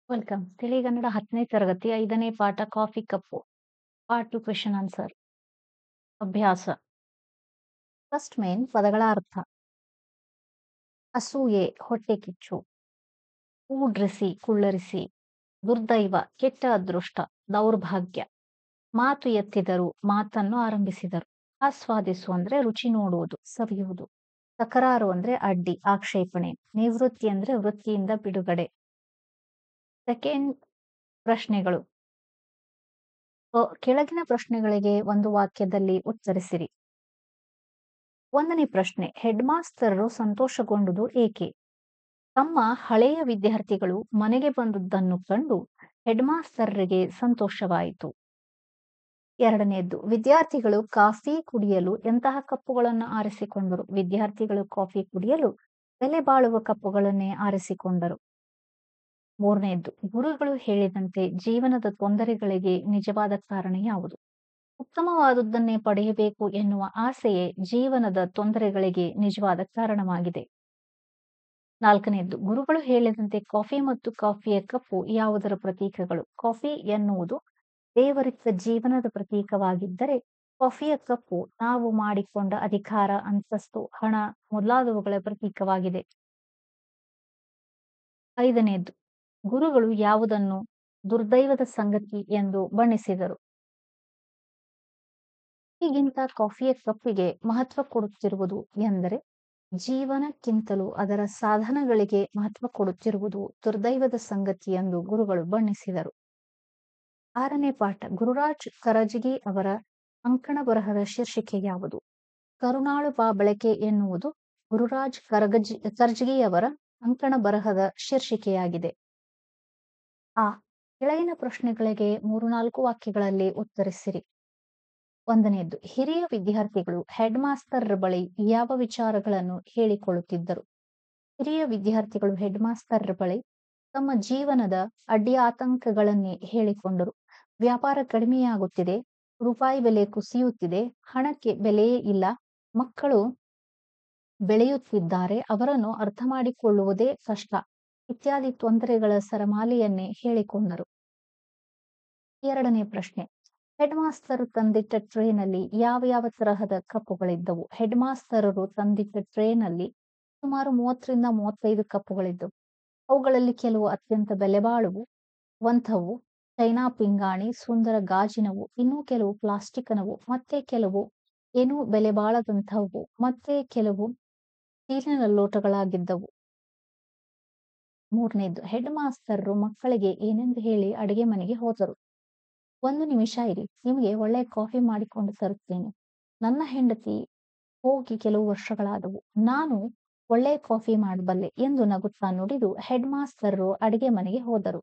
Welcome. ತಿಳಿಗನ್ನಡ 10ನೇ ತರಗತಿ 5ನೇ ಪಾಠ coffee cup. Part 2 question answer. ಅಭ್ಯಾಸ. ಫಸ್ಟ್ ಮೇನ್ ಪದಗಳ ಅರ್ಥ. ಅಸೂಯೆ ಹೊಟ್ಟೆ ಕಿಚ್ಚು. ಊಡ್ರಿಸಿ ಕುಳ್ಳರಿಸಿ. ದುರ್ದೈವ ಕೆಟ್ಟ ಅದೃಷ್ಟ ದೌರ್ಭಾಗ್ಯ. ಮಾತು ಎತ್ತಿದರು ಮಾತನ್ನು ಆರಂಭಿಸಿದರು. ಆಸ್ವಾದಿಸು ಅಂದ್ರೆ ರುಚಿ ನೋಡುವುದು ಸವಿಯುವುದು. ತಕರಾರು ಅಂದ್ರೆ ಅಡ್ಡಿ ಆಕ್ಷೇಪಣೆ. ನಿವೃತ್ತಿ ಅಂದ್ರೆ ವೃತ್ತಿಯಿಂದ ಬಿಡುಗಡೆ. ಸೆಕೆಂಡ್ ಪ್ರಶ್ನೆಗಳು ಅ, ಕೆಳಗಿನ ಪ್ರಶ್ನೆಗಳಿಗೆ ಒಂದು ವಾಕ್ಯದಲ್ಲಿ ಉತ್ತರಿಸಿರಿ ಒಂದನೇ ಪ್ರಶ್ನೆ ಹೆಡ್ ಮಾಸ್ತರರು ಸಂತೋಷಗೊಂಡುದು ಏಕೆ ತಮ್ಮ ಹಳೆಯ ವಿದ್ಯಾರ್ಥಿಗಳು ಮನೆಗೆ ಬಂದುದನ್ನು ಕಂಡು ಹೆಡ್ ಮಾಸ್ತರರಿಗೆ ಸಂತೋಷವಾಯಿತು ಎರಡನೆಯದ್ದು ವಿದ್ಯಾರ್ಥಿಗಳು ಕಾಫಿ ಕುಡಿಯಲು ಎಂತಹ ಕಪ್ಪುಗಳನ್ನು ಆರಿಸಿಕೊಂಡರು ವಿದ್ಯಾರ್ಥಿಗಳು ಕಾಫಿ ಕುಡಿಯಲು ಬೆಲೆ ಬಾಳುವ ಕಪ್ಪುಗಳನ್ನೇ ಆರಿಸಿಕೊಂಡರು ಮೂರನೆಯದ್ದು ಗುರುಗಳು ಹೇಳಿದಂತೆ ಜೀವನದ ತೊಂದರೆಗಳಿಗೆ ನಿಜವಾದ ಕಾರಣ ಯಾವುದು ಉತ್ತಮವಾದುದನ್ನೇ ಪಡೆಯಬೇಕು ಎನ್ನುವ ಆಸೆಯೇ ಜೀವನದ ತೊಂದರೆಗಳಿಗೆ ನಿಜವಾದ ಕಾರಣವಾಗಿದೆ ನಾಲ್ಕನೆಯದ್ದು ಗುರುಗಳು ಹೇಳಿದಂತೆ ಕಾಫಿ ಮತ್ತು ಕಾಫಿಯ ಕಪ್ಪು ಯಾವುದರ ಪ್ರತೀಕಗಳು ಕಾಫಿ ಎನ್ನುವುದು ದೇವರಿತ್ತ ಜೀವನದ ಪ್ರತೀಕವಾಗಿದ್ದರೆ ಕಾಫಿಯ ಕಪ್ಪು ನಾವು ಮಾಡಿಕೊಂಡ ಅಧಿಕಾರ ಅಂತಸ್ತು ಹಣ ಮೊದಲಾದವುಗಳ ಪ್ರತೀಕವಾಗಿದೆ ಐದನೆಯದ್ದು ಗುರುಗಳು ಯಾವುದನ್ನು ದುರ್ದೈವದ ಸಂಗತಿ ಎಂದು ಬಣ್ಣಿಸಿದರು ಈಗಿಂತ ಕಾಫಿಯ ಕಪ್ಪಿಗೆ ಮಹತ್ವ ಕೊಡುತ್ತಿರುವುದು ಎಂದರೆ ಜೀವನಕ್ಕಿಂತಲೂ ಅದರ ಸಾಧನಗಳಿಗೆ ಮಹತ್ವ ಕೊಡುತ್ತಿರುವುದು ದುರ್ದೈವದ ಸಂಗತಿ ಎಂದು ಗುರುಗಳು ಬಣ್ಣಿಸಿದರು ಆರನೇ ಪಾಠ ಗುರುರಾಜ್ ಕರಜಗಿ ಅವರ ಅಂಕಣ ಬರಹದ ಶೀರ್ಷಿಕೆ ಯಾವುದು ಕರುಣಾಳು ಬಾ ಬಳಕೆ ಎನ್ನುವುದು ಗುರುರಾಜ್ ಕರಗಜಿ ಕರ್ಜಗಿ ಅವರ ಅಂಕಣ ಬರಹದ ಶೀರ್ಷಿಕೆಯಾಗಿದೆ ಆ ಕೆಳಗಿನ ಪ್ರಶ್ನೆಗಳಿಗೆ ಮೂರು ನಾಲ್ಕು ವಾಕ್ಯಗಳಲ್ಲಿ ಉತ್ತರಿಸಿರಿ ಒಂದನೆಯದ್ದು ಹಿರಿಯ ವಿದ್ಯಾರ್ಥಿಗಳು ಹೆಡ್ ಮಾಸ್ಟರ್ ಬಳಿ ಯಾವ ವಿಚಾರಗಳನ್ನು ಹೇಳಿಕೊಳ್ಳುತ್ತಿದ್ದರು ಹಿರಿಯ ವಿದ್ಯಾರ್ಥಿಗಳು ಹೆಡ್ ಮಾಸ್ಟರ್ ಬಳಿ ತಮ್ಮ ಜೀವನದ ಅಡ್ಡಿ ಆತಂಕಗಳನ್ನೇ ಹೇಳಿಕೊಂಡರು ವ್ಯಾಪಾರ ಕಡಿಮೆಯಾಗುತ್ತಿದೆ ರೂಪಾಯಿ ಬೆಲೆ ಕುಸಿಯುತ್ತಿದೆ ಹಣಕ್ಕೆ ಬೆಲೆಯೇ ಇಲ್ಲ ಮಕ್ಕಳು ಬೆಳೆಯುತ್ತಿದ್ದಾರೆ ಅವರನ್ನು ಅರ್ಥ ಮಾಡಿಕೊಳ್ಳುವುದೇ ಕಷ್ಟ ಇತ್ಯಾದಿ ತೊಂದರೆಗಳ ಸರಮಾಲೆಯನ್ನೇ ಹೇಳಿಕೊಂಡರು ಎರಡನೇ ಪ್ರಶ್ನೆ ಹೆಡ್ ಮಾಸ್ತರು ತಂದಿಟ್ಟ ಟ್ರೇನಲ್ಲಿ ಯಾವ ಯಾವ ತರಹದ ಕಪ್ಪುಗಳಿದ್ದವು ಹೆಡ್ ಮಾಸ್ತರರು ತಂದಿಟ್ಟ ಟ್ರೇನಲ್ಲಿ ಸುಮಾರು ಮೂವತ್ತರಿಂದ ಮೂವತ್ತೈದು ಕಪ್ಪುಗಳಿದ್ದವು ಅವುಗಳಲ್ಲಿ ಕೆಲವು ಅತ್ಯಂತ ಬೆಲೆಬಾಳುವು ವಂಥವು ಚೈನಾ ಪಿಂಗಾಣಿ ಸುಂದರ ಗಾಜಿನವು ಇನ್ನೂ ಕೆಲವು ಪ್ಲಾಸ್ಟಿಕ್ನವು ಮತ್ತೆ ಕೆಲವು ಏನೂ ಬೆಲೆ ಬಾಳದಂಥವು ಮತ್ತೆ ಕೆಲವು ಸ್ಟೀಲಿನ ಲೋಟಗಳಾಗಿದ್ದವು ಮೂರನೇದು ಹೆಡ್ ಮಾಸ್ತರರು ಮಕ್ಕಳಿಗೆ ಏನೆಂದು ಹೇಳಿ ಅಡಿಗೆ ಮನೆಗೆ ಹೋದರು ಒಂದು ನಿಮಿಷ ಇರಿ ನಿಮಗೆ ಒಳ್ಳೆ ಕಾಫಿ ಮಾಡಿಕೊಂಡು ತರುತ್ತೇನೆ ನನ್ನ ಹೆಂಡತಿ ಹೋಗಿ ಕೆಲವು ವರ್ಷಗಳಾದವು ನಾನು ಒಳ್ಳೆ ಕಾಫಿ ಮಾಡಬಲ್ಲೆ ಎಂದು ನಗುತ್ತಾ ನುಡಿದು ಹೆಡ್ ಮಾಸ್ತರರು ಅಡಿಗೆ ಮನೆಗೆ ಹೋದರು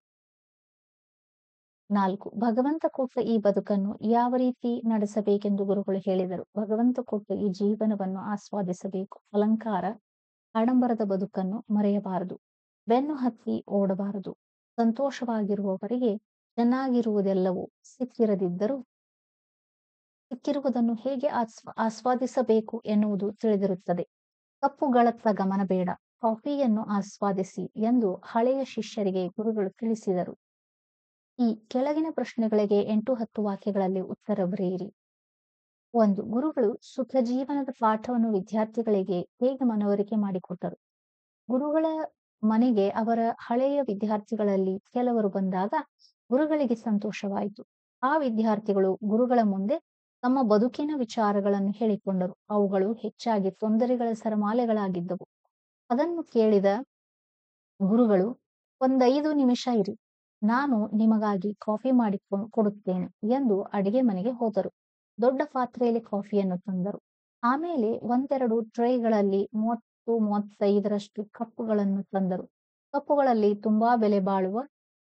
ನಾಲ್ಕು ಭಗವಂತ ಕೊಟ್ಟ ಈ ಬದುಕನ್ನು ಯಾವ ರೀತಿ ನಡೆಸಬೇಕೆಂದು ಗುರುಗಳು ಹೇಳಿದರು ಭಗವಂತ ಕೊಟ್ಟ ಈ ಜೀವನವನ್ನು ಆಸ್ವಾದಿಸಬೇಕು ಅಲಂಕಾರ ಆಡಂಬರದ ಬದುಕನ್ನು ಮರೆಯಬಾರದು ಬೆನ್ನು ಹತ್ತಿ ಓಡಬಾರದು ಸಂತೋಷವಾಗಿರುವವರಿಗೆ ಚೆನ್ನಾಗಿರುವುದೆಲ್ಲವೂ ಸಿಕ್ಕಿರದಿದ್ದರೂ ಸಿಕ್ಕಿರುವುದನ್ನು ಹೇಗೆ ಆಸ್ವ ಆಸ್ವಾದಿಸಬೇಕು ಎನ್ನುವುದು ತಿಳಿದಿರುತ್ತದೆ ಕಪ್ಪುಗಳತ್ತ ಗಮನ ಬೇಡ ಕಾಫಿಯನ್ನು ಆಸ್ವಾದಿಸಿ ಎಂದು ಹಳೆಯ ಶಿಷ್ಯರಿಗೆ ಗುರುಗಳು ತಿಳಿಸಿದರು ಈ ಕೆಳಗಿನ ಪ್ರಶ್ನೆಗಳಿಗೆ ಎಂಟು ಹತ್ತು ವಾಕ್ಯಗಳಲ್ಲಿ ಉತ್ತರ ಬರೆಯಿರಿ ಒಂದು ಗುರುಗಳು ಸುಖ ಜೀವನದ ಪಾಠವನ್ನು ವಿದ್ಯಾರ್ಥಿಗಳಿಗೆ ಹೇಗೆ ಮನವರಿಕೆ ಮಾಡಿಕೊಟ್ಟರು ಗುರುಗಳ ಮನೆಗೆ ಅವರ ಹಳೆಯ ವಿದ್ಯಾರ್ಥಿಗಳಲ್ಲಿ ಕೆಲವರು ಬಂದಾಗ ಗುರುಗಳಿಗೆ ಸಂತೋಷವಾಯಿತು ಆ ವಿದ್ಯಾರ್ಥಿಗಳು ಗುರುಗಳ ಮುಂದೆ ತಮ್ಮ ಬದುಕಿನ ವಿಚಾರಗಳನ್ನು ಹೇಳಿಕೊಂಡರು ಅವುಗಳು ಹೆಚ್ಚಾಗಿ ತೊಂದರೆಗಳ ಸರಮಾಲೆಗಳಾಗಿದ್ದವು ಅದನ್ನು ಕೇಳಿದ ಗುರುಗಳು ಒಂದೈದು ನಿಮಿಷ ಇರಿ ನಾನು ನಿಮಗಾಗಿ ಕಾಫಿ ಮಾಡಿ ಕೊಡುತ್ತೇನೆ ಎಂದು ಅಡಿಗೆ ಮನೆಗೆ ಹೋದರು ದೊಡ್ಡ ಪಾತ್ರೆಯಲ್ಲಿ ಕಾಫಿಯನ್ನು ತಂದರು ಆಮೇಲೆ ಒಂದೆರಡು ಟ್ರೇಗಳಲ್ಲಿ ಮೂವತ್ತು ಮೂವತ್ತೈದರಷ್ಟು ಕಪ್ಪುಗಳನ್ನು ತಂದರು ಕಪ್ಪುಗಳಲ್ಲಿ ತುಂಬಾ ಬೆಲೆ ಬಾಳುವ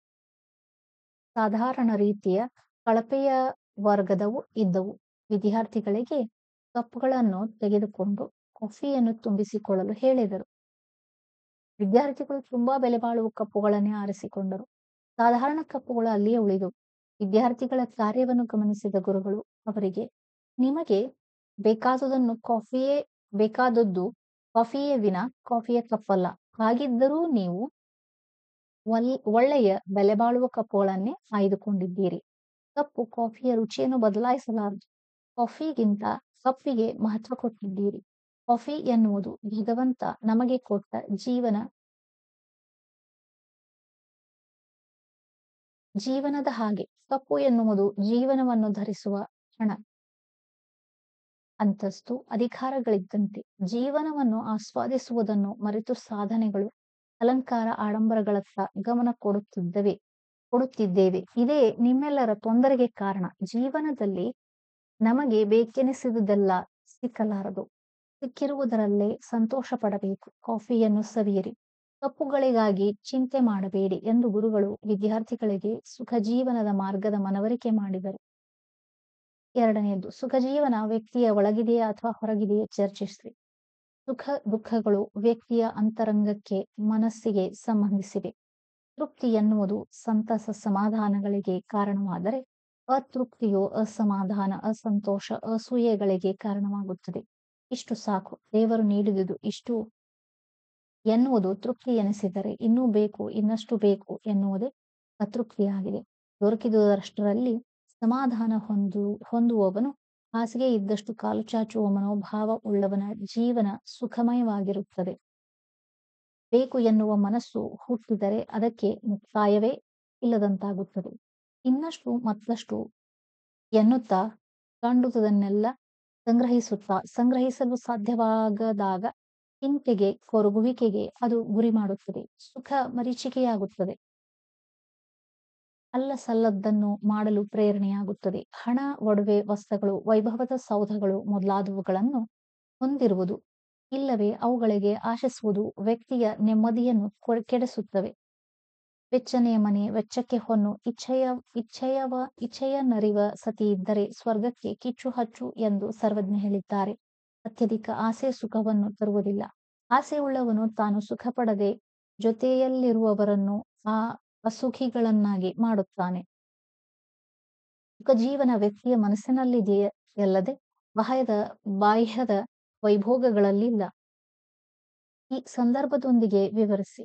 ಸಾಧಾರಣ ರೀತಿಯ ಕಳಪೆಯ ವರ್ಗದವು ಇದ್ದವು ವಿದ್ಯಾರ್ಥಿಗಳಿಗೆ ಕಪ್ಪುಗಳನ್ನು ತೆಗೆದುಕೊಂಡು ಕಾಫಿಯನ್ನು ತುಂಬಿಸಿಕೊಳ್ಳಲು ಹೇಳಿದರು ವಿದ್ಯಾರ್ಥಿಗಳು ತುಂಬಾ ಬೆಲೆ ಬಾಳುವ ಕಪ್ಪುಗಳನ್ನೇ ಆರಿಸಿಕೊಂಡರು ಸಾಧಾರಣ ಕಪ್ಪುಗಳು ಅಲ್ಲಿಯೇ ಉಳಿದವು ವಿದ್ಯಾರ್ಥಿಗಳ ಕಾರ್ಯವನ್ನು ಗಮನಿಸಿದ ಗುರುಗಳು ಅವರಿಗೆ ನಿಮಗೆ ಬೇಕಾದುದನ್ನು ಕಾಫಿಯೇ ಬೇಕಾದದ್ದು ಕಾಫಿಯೇ ವಿನ ಕಾಫಿಯ ಕಪ್ಪಲ್ಲ ಹಾಗಿದ್ದರೂ ನೀವು ಒಲ್ ಒಳ್ಳೆಯ ಬೆಲೆಬಾಳುವ ಕಪ್ಪುಗಳನ್ನೇ ಆಯ್ದುಕೊಂಡಿದ್ದೀರಿ ಕಪ್ಪು ಕಾಫಿಯ ರುಚಿಯನ್ನು ಬದಲಾಯಿಸಲಾರದು ಕಾಫಿಗಿಂತ ಕಪ್ಪಿಗೆ ಮಹತ್ವ ಕೊಟ್ಟಿದ್ದೀರಿ ಕಾಫಿ ಎನ್ನುವುದು ಭಗವಂತ ನಮಗೆ ಕೊಟ್ಟ ಜೀವನ ಜೀವನದ ಹಾಗೆ ಕಪ್ಪು ಎನ್ನುವುದು ಜೀವನವನ್ನು ಧರಿಸುವ ಹಣ ಅಂತಸ್ತು ಅಧಿಕಾರಗಳಿದ್ದಂತೆ ಜೀವನವನ್ನು ಆಸ್ವಾದಿಸುವುದನ್ನು ಮರೆತು ಸಾಧನೆಗಳು ಅಲಂಕಾರ ಆಡಂಬರಗಳತ್ತ ಗಮನ ಕೊಡುತ್ತಿದ್ದವೆ ಕೊಡುತ್ತಿದ್ದೇವೆ ಇದೇ ನಿಮ್ಮೆಲ್ಲರ ತೊಂದರೆಗೆ ಕಾರಣ ಜೀವನದಲ್ಲಿ ನಮಗೆ ಬೇಕೆನಿಸಿದುದೆಲ್ಲ ಸಿಕ್ಕಲಾರದು ಸಿಕ್ಕಿರುವುದರಲ್ಲೇ ಸಂತೋಷ ಪಡಬೇಕು ಕಾಫಿಯನ್ನು ಸವಿಯಿರಿ ತಪ್ಪುಗಳಿಗಾಗಿ ಚಿಂತೆ ಮಾಡಬೇಡಿ ಎಂದು ಗುರುಗಳು ವಿದ್ಯಾರ್ಥಿಗಳಿಗೆ ಸುಖ ಜೀವನದ ಮಾರ್ಗದ ಮನವರಿಕೆ ಮಾಡಿದರು ಎರಡನೆಯದು ಸುಖ ಜೀವನ ವ್ಯಕ್ತಿಯ ಒಳಗಿದೆಯಾ ಅಥವಾ ಹೊರಗಿದೆಯೇ ಚರ್ಚಿಸಿ ಸುಖ ದುಃಖಗಳು ವ್ಯಕ್ತಿಯ ಅಂತರಂಗಕ್ಕೆ ಮನಸ್ಸಿಗೆ ಸಂಬಂಧಿಸಿವೆ ತೃಪ್ತಿ ಎನ್ನುವುದು ಸಂತಸ ಸಮಾಧಾನಗಳಿಗೆ ಕಾರಣವಾದರೆ ಅತೃಪ್ತಿಯು ಅಸಮಾಧಾನ ಅಸಂತೋಷ ಅಸೂಯೆಗಳಿಗೆ ಕಾರಣವಾಗುತ್ತದೆ ಇಷ್ಟು ಸಾಕು ದೇವರು ನೀಡಿದುದು ಇಷ್ಟು ಎನ್ನುವುದು ತೃಪ್ತಿ ಎನಿಸಿದರೆ ಇನ್ನೂ ಬೇಕು ಇನ್ನಷ್ಟು ಬೇಕು ಎನ್ನುವುದೇ ಅತೃಪ್ತಿಯಾಗಿದೆ ದೊರಕಿದುದರಷ್ಟರಲ್ಲಿ ಸಮಾಧಾನ ಹೊಂದು ಹೊಂದುವವನು ಹಾಸಿಗೆ ಇದ್ದಷ್ಟು ಕಾಲು ಚಾಚುವ ಮನೋಭಾವ ಉಳ್ಳವನ ಜೀವನ ಸುಖಮಯವಾಗಿರುತ್ತದೆ ಬೇಕು ಎನ್ನುವ ಮನಸ್ಸು ಹುಟ್ಟಿದರೆ ಅದಕ್ಕೆ ಮುಕ್ತಾಯವೇ ಇಲ್ಲದಂತಾಗುತ್ತದೆ ಇನ್ನಷ್ಟು ಮತ್ತಷ್ಟು ಎನ್ನುತ್ತಾ ಕಂಡುದನ್ನೆಲ್ಲ ಸಂಗ್ರಹಿಸುತ್ತಾ ಸಂಗ್ರಹಿಸಲು ಸಾಧ್ಯವಾಗದಾಗ ಚಿಂತೆಗೆ ಕೊರಗುವಿಕೆಗೆ ಅದು ಗುರಿ ಮಾಡುತ್ತದೆ ಸುಖ ಮರೀಚಿಕೆಯಾಗುತ್ತದೆ ಅಲ್ಲ ಸಲ್ಲದ್ದನ್ನು ಮಾಡಲು ಪ್ರೇರಣೆಯಾಗುತ್ತದೆ ಹಣ ಒಡವೆ ವಸ್ತುಗಳು ವೈಭವದ ಸೌಧಗಳು ಮೊದಲಾದವುಗಳನ್ನು ಹೊಂದಿರುವುದು ಇಲ್ಲವೇ ಅವುಗಳಿಗೆ ಆಶಿಸುವುದು ವ್ಯಕ್ತಿಯ ನೆಮ್ಮದಿಯನ್ನು ಕೆಡಿಸುತ್ತವೆ ವೆಚ್ಚನೆಯ ಮನೆ ವೆಚ್ಚಕ್ಕೆ ಹೊನ್ನು ಇಚ್ಛೆಯ ಇಚ್ಛೆಯವ ಇಚ್ಛೆಯ ನರಿವ ಸತಿ ಇದ್ದರೆ ಸ್ವರ್ಗಕ್ಕೆ ಕಿಚ್ಚು ಹಚ್ಚು ಎಂದು ಸರ್ವಜ್ಞ ಹೇಳಿದ್ದಾರೆ ಅತ್ಯಧಿಕ ಆಸೆ ಸುಖವನ್ನು ತರುವುದಿಲ್ಲ ಆಸೆ ಉಳ್ಳವನು ತಾನು ಸುಖ ಪಡದೆ ಜೊತೆಯಲ್ಲಿರುವವರನ್ನು ಆ ಅಸುಖಿಗಳನ್ನಾಗಿ ಮಾಡುತ್ತಾನೆ ಸುಖ ಜೀವನ ವ್ಯಕ್ತಿಯ ಮನಸ್ಸಿನಲ್ಲಿದೆಯಲ್ಲದೆ ಬಾಹ್ಯದ ಬಾಹ್ಯದ ವೈಭೋಗಗಳಲ್ಲಿಲ್ಲ ಈ ಸಂದರ್ಭದೊಂದಿಗೆ ವಿವರಿಸಿ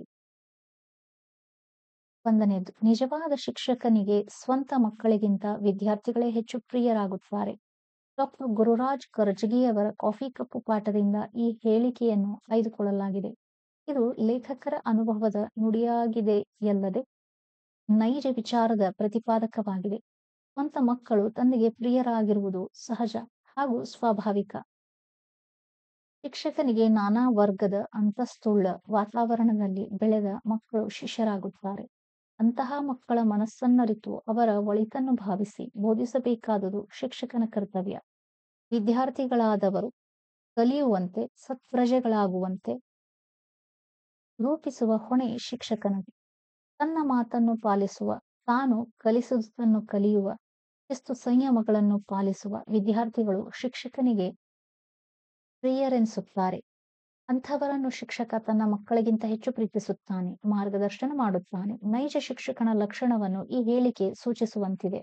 ಒಂದನೇದು ನಿಜವಾದ ಶಿಕ್ಷಕನಿಗೆ ಸ್ವಂತ ಮಕ್ಕಳಿಗಿಂತ ವಿದ್ಯಾರ್ಥಿಗಳೇ ಹೆಚ್ಚು ಪ್ರಿಯರಾಗುತ್ತಾರೆ ಡಾಕ್ಟರ್ ಗುರುರಾಜ್ ಕರ್ಜಗಿಯವರ ಕಾಫಿ ಕಪ್ಪು ಪಾಠದಿಂದ ಈ ಹೇಳಿಕೆಯನ್ನು ಆಯ್ದುಕೊಳ್ಳಲಾಗಿದೆ ಇದು ಲೇಖಕರ ಅನುಭವದ ನುಡಿಯಾಗಿದೆಯಲ್ಲದೆ ನೈಜ ವಿಚಾರದ ಪ್ರತಿಪಾದಕವಾಗಿದೆ ಸ್ವಂತ ಮಕ್ಕಳು ತಂದೆಗೆ ಪ್ರಿಯರಾಗಿರುವುದು ಸಹಜ ಹಾಗೂ ಸ್ವಾಭಾವಿಕ ಶಿಕ್ಷಕನಿಗೆ ನಾನಾ ವರ್ಗದ ಅಂತಸ್ತುಳ್ಳ ವಾತಾವರಣದಲ್ಲಿ ಬೆಳೆದ ಮಕ್ಕಳು ಶಿಷ್ಯರಾಗುತ್ತಾರೆ ಅಂತಹ ಮಕ್ಕಳ ಮನಸ್ಸನ್ನರಿತು ಅವರ ಒಳಿತನ್ನು ಭಾವಿಸಿ ಬೋಧಿಸಬೇಕಾದುದು ಶಿಕ್ಷಕನ ಕರ್ತವ್ಯ ವಿದ್ಯಾರ್ಥಿಗಳಾದವರು ಕಲಿಯುವಂತೆ ಸತ್ಪ್ರಜೆಗಳಾಗುವಂತೆ ರೂಪಿಸುವ ಹೊಣೆ ಶಿಕ್ಷಕನಿಗೆ ತನ್ನ ಮಾತನ್ನು ಪಾಲಿಸುವ ತಾನು ಕಲಿಸುವುದನ್ನು ಕಲಿಯುವ ಶಿಸ್ತು ಸಂಯಮಗಳನ್ನು ಪಾಲಿಸುವ ವಿದ್ಯಾರ್ಥಿಗಳು ಶಿಕ್ಷಕನಿಗೆ ಪ್ರಿಯರೆನಿಸುತ್ತಾರೆ ಅಂಥವರನ್ನು ಶಿಕ್ಷಕ ತನ್ನ ಮಕ್ಕಳಿಗಿಂತ ಹೆಚ್ಚು ಪ್ರೀತಿಸುತ್ತಾನೆ ಮಾರ್ಗದರ್ಶನ ಮಾಡುತ್ತಾನೆ ನೈಜ ಶಿಕ್ಷಕನ ಲಕ್ಷಣವನ್ನು ಈ ಹೇಳಿಕೆ ಸೂಚಿಸುವಂತಿದೆ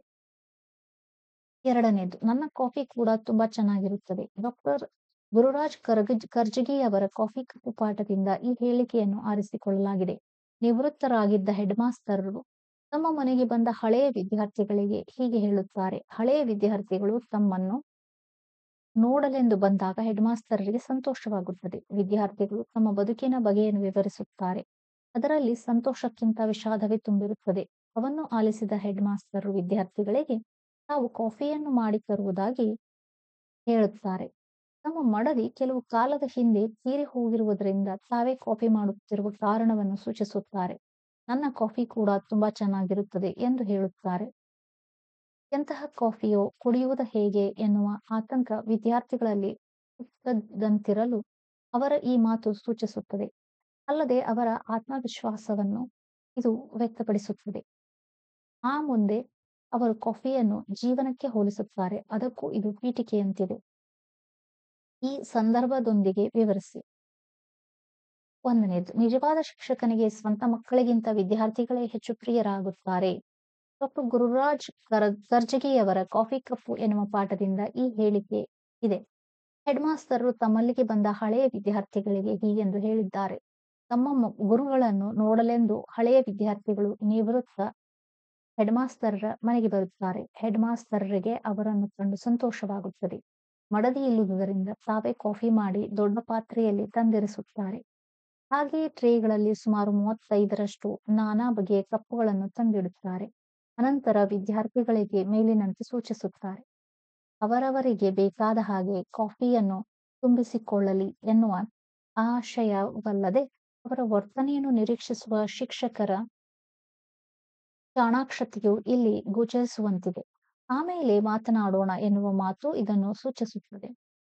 ಎರಡನೇದು ನನ್ನ ಕಾಫಿ ಕೂಡ ತುಂಬಾ ಚೆನ್ನಾಗಿರುತ್ತದೆ ಡಾಕ್ಟರ್ ಗುರುರಾಜ್ ಕರ್ಗಜ್ ಕರ್ಜಗಿ ಅವರ ಕಾಫಿ ಕಪ್ಪು ಪಾಠದಿಂದ ಈ ಹೇಳಿಕೆಯನ್ನು ಆರಿಸಿಕೊಳ್ಳಲಾಗಿದೆ ನಿವೃತ್ತರಾಗಿದ್ದ ಹೆಡ್ ಮಾಸ್ತರರು ತಮ್ಮ ಮನೆಗೆ ಬಂದ ಹಳೆಯ ವಿದ್ಯಾರ್ಥಿಗಳಿಗೆ ಹೀಗೆ ಹೇಳುತ್ತಾರೆ ಹಳೆಯ ವಿದ್ಯಾರ್ಥಿಗಳು ತಮ್ಮನ್ನು ನೋಡಲೆಂದು ಬಂದಾಗ ಹೆಡ್ ಮಾಸ್ತರರಿಗೆ ಸಂತೋಷವಾಗುತ್ತದೆ ವಿದ್ಯಾರ್ಥಿಗಳು ತಮ್ಮ ಬದುಕಿನ ಬಗೆಯನ್ನು ವಿವರಿಸುತ್ತಾರೆ ಅದರಲ್ಲಿ ಸಂತೋಷಕ್ಕಿಂತ ವಿಷಾದವೇ ತುಂಬಿರುತ್ತದೆ ಅವನ್ನು ಆಲಿಸಿದ ಹೆಡ್ ಮಾಸ್ತರ್ ವಿದ್ಯಾರ್ಥಿಗಳಿಗೆ ತಾವು ಕಾಫಿಯನ್ನು ಮಾಡಿ ತರುವುದಾಗಿ ಹೇಳುತ್ತಾರೆ ತಮ್ಮ ಮಡದಿ ಕೆಲವು ಕಾಲದ ಹಿಂದೆ ತೀರಿ ಹೋಗಿರುವುದರಿಂದ ತಾವೇ ಕಾಫಿ ಮಾಡುತ್ತಿರುವ ಕಾರಣವನ್ನು ಸೂಚಿಸುತ್ತಾರೆ ನನ್ನ ಕಾಫಿ ಕೂಡ ತುಂಬಾ ಚೆನ್ನಾಗಿರುತ್ತದೆ ಎಂದು ಹೇಳುತ್ತಾರೆ ಎಂತಹ ಕಾಫಿಯೋ ಕುಡಿಯುವುದು ಹೇಗೆ ಎನ್ನುವ ಆತಂಕ ವಿದ್ಯಾರ್ಥಿಗಳಲ್ಲಿ ಹುಟ್ಟದಂತಿರಲು ಅವರ ಈ ಮಾತು ಸೂಚಿಸುತ್ತದೆ ಅಲ್ಲದೆ ಅವರ ಆತ್ಮವಿಶ್ವಾಸವನ್ನು ಇದು ವ್ಯಕ್ತಪಡಿಸುತ್ತದೆ ಆ ಮುಂದೆ ಅವರು ಕಾಫಿಯನ್ನು ಜೀವನಕ್ಕೆ ಹೋಲಿಸುತ್ತಾರೆ ಅದಕ್ಕೂ ಇದು ಪೀಠಿಕೆಯಂತಿದೆ ಈ ಸಂದರ್ಭದೊಂದಿಗೆ ವಿವರಿಸಿ ಒಂದನೇದು ನಿಜವಾದ ಶಿಕ್ಷಕನಿಗೆ ಸ್ವಂತ ಮಕ್ಕಳಿಗಿಂತ ವಿದ್ಯಾರ್ಥಿಗಳೇ ಹೆಚ್ಚು ಪ್ರಿಯರಾಗುತ್ತಾರೆ ಡಾಕ್ಟರ್ ಗುರುರಾಜ್ ಕರ್ ಕರ್ಜಗಿಯವರ ಕಾಫಿ ಕಪ್ಪು ಎನ್ನುವ ಪಾಠದಿಂದ ಈ ಹೇಳಿಕೆ ಇದೆ ಹೆಡ್ ಮಾಸ್ತರರು ತಮ್ಮಲ್ಲಿಗೆ ಬಂದ ಹಳೆಯ ವಿದ್ಯಾರ್ಥಿಗಳಿಗೆ ಹೀಗೆಂದು ಹೇಳಿದ್ದಾರೆ ತಮ್ಮ ಮ- ಗುರುಗಳನ್ನು ನೋಡಲೆಂದು ಹಳೆಯ ವಿದ್ಯಾರ್ಥಿಗಳು ನಿವೃತ್ತ ಹೆಡ್ ಮಾಸ್ತರ್ರ ಮನೆಗೆ ಬರುತ್ತಾರೆ ಹೆಡ್ ಮಾಸ್ತರ್ರಿಗೆ ಅವರನ್ನು ಕಂಡು ಸಂತೋಷವಾಗುತ್ತದೆ ಮಡದಿ ಇಲ್ಲುವುದರಿಂದ ತಾವೇ ಕಾಫಿ ಮಾಡಿ ದೊಡ್ಡ ಪಾತ್ರೆಯಲ್ಲಿ ತಂದಿರಿಸುತ್ತಾರೆ ಹಾಗೆಯೇ ಟ್ರೇಗಳಲ್ಲಿ ಸುಮಾರು ಮೂವತ್ತೈದರಷ್ಟು ನಾನಾ ಬಗೆಯ ಕಪ್ಪುಗಳನ್ನು ತಂದಿಡುತ್ತಾರೆ ಅನಂತರ ವಿದ್ಯಾರ್ಥಿಗಳಿಗೆ ಮೇಲಿನಂತೆ ಸೂಚಿಸುತ್ತಾರೆ ಅವರವರಿಗೆ ಬೇಕಾದ ಹಾಗೆ ಕಾಫಿಯನ್ನು ತುಂಬಿಸಿಕೊಳ್ಳಲಿ ಎನ್ನುವ ಆಶಯವಲ್ಲದೆ ಅವರ ವರ್ತನೆಯನ್ನು ನಿರೀಕ್ಷಿಸುವ ಶಿಕ್ಷಕರ ಚಾಣಾಕ್ಷತೆಯು ಇಲ್ಲಿ ಗೋಚರಿಸುವಂತಿದೆ ಆಮೇಲೆ ಮಾತನಾಡೋಣ ಎನ್ನುವ ಮಾತು ಇದನ್ನು ಸೂಚಿಸುತ್ತದೆ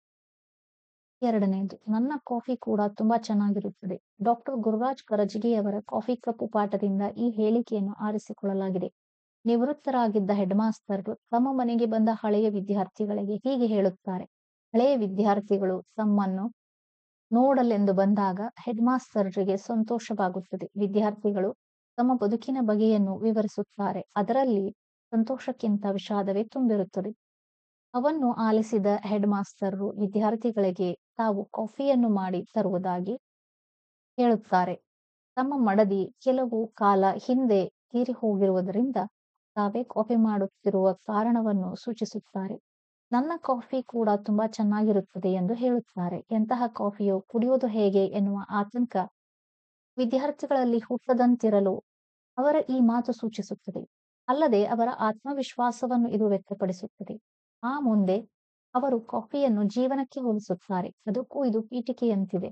ಎರಡನೆಯದು ನನ್ನ ಕಾಫಿ ಕೂಡ ತುಂಬಾ ಚೆನ್ನಾಗಿರುತ್ತದೆ ಡಾಕ್ಟರ್ ಗುರುರಾಜ್ ಕರಜಗಿಯವರ ಕಾಫಿ ಕಪ್ಪು ಪಾಠದಿಂದ ಈ ಹೇಳಿಕೆಯನ್ನು ಆರಿಸಿಕೊಳ್ಳಲಾಗಿದೆ ನಿವೃತ್ತರಾಗಿದ್ದ ಹೆಡ್ ಮಾಸ್ತರ್ರು ತಮ್ಮ ಮನೆಗೆ ಬಂದ ಹಳೆಯ ವಿದ್ಯಾರ್ಥಿಗಳಿಗೆ ಹೀಗೆ ಹೇಳುತ್ತಾರೆ ಹಳೆಯ ವಿದ್ಯಾರ್ಥಿಗಳು ತಮ್ಮನ್ನು ನೋಡಲೆಂದು ಬಂದಾಗ ಹೆಡ್ ಮಾಸ್ತರ್ರಿಗೆ ಸಂತೋಷವಾಗುತ್ತದೆ ವಿದ್ಯಾರ್ಥಿಗಳು ತಮ್ಮ ಬದುಕಿನ ಬಗೆಯನ್ನು ವಿವರಿಸುತ್ತಾರೆ ಅದರಲ್ಲಿ ಸಂತೋಷಕ್ಕಿಂತ ವಿಷಾದವೇ ತುಂಬಿರುತ್ತದೆ ಅವನ್ನು ಆಲಿಸಿದ ಹೆಡ್ ಮಾಸ್ತರ್ರು ವಿದ್ಯಾರ್ಥಿಗಳಿಗೆ ತಾವು ಕಾಫಿಯನ್ನು ಮಾಡಿ ತರುವುದಾಗಿ ಹೇಳುತ್ತಾರೆ ತಮ್ಮ ಮಡದಿ ಕೆಲವು ಕಾಲ ಹಿಂದೆ ತೀರಿ ಹೋಗಿರುವುದರಿಂದ ತಾವೇ ಕಾಫಿ ಮಾಡುತ್ತಿರುವ ಕಾರಣವನ್ನು ಸೂಚಿಸುತ್ತಾರೆ ನನ್ನ ಕಾಫಿ ಕೂಡ ತುಂಬಾ ಚೆನ್ನಾಗಿರುತ್ತದೆ ಎಂದು ಹೇಳುತ್ತಾರೆ ಎಂತಹ ಕಾಫಿಯು ಕುಡಿಯುವುದು ಹೇಗೆ ಎನ್ನುವ ಆತಂಕ ವಿದ್ಯಾರ್ಥಿಗಳಲ್ಲಿ ಹುಟ್ಟದಂತಿರಲು ಅವರ ಈ ಮಾತು ಸೂಚಿಸುತ್ತದೆ ಅಲ್ಲದೆ ಅವರ ಆತ್ಮವಿಶ್ವಾಸವನ್ನು ಇದು ವ್ಯಕ್ತಪಡಿಸುತ್ತದೆ ಆ ಮುಂದೆ ಅವರು ಕಾಫಿಯನ್ನು ಜೀವನಕ್ಕೆ ಹೋಲಿಸುತ್ತಾರೆ ಅದಕ್ಕೂ ಇದು ಪೀಠಿಕೆಯಂತಿದೆ